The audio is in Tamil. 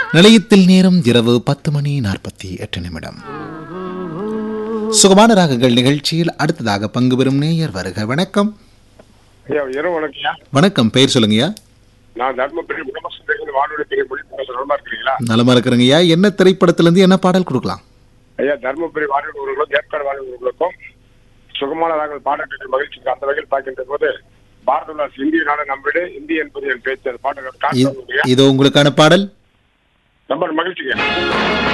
நிலையத்தில் நேரம் இரவு பத்து மணி நாற்பத்தி எட்டு நிமிடம் சுகமான ராகங்கள் நிகழ்ச்சியில் அடுத்ததாக பங்கு பெறும் நேயர் வருக வணக்கம் ஐயா இரவு வணக்கம்யா வணக்கம் பெயர் சொல்லுங்கய்யா நான் தர்மபுரி குடும்பத்தில் வானொலி பெரிய மொழி நலமா இருக்கிறீங்களா நலமா இருக்கிறேங்கய்யா என்ன திரைப்படத்திலிருந்து என்ன பாடல் கொடுக்கலாம் ஐயா தர்மபுரி வானொலி உறவுகளும் ஏற்காடு வானொலி உறவுகளுக்கும் சுகமான ராகங்கள் பாடல்கள் மகிழ்ச்சிக்கு அந்த வகையில் பார்க்கின்ற போது பாரதவாசி இந்திய நாடு நம்மிட இந்திய என்பது என் பேச்சு அந்த பாடல்கள் இ- காட்டு இதோ உங்களுக்கான பாடல் ரொம்ப மகிழ்ச்சிங்க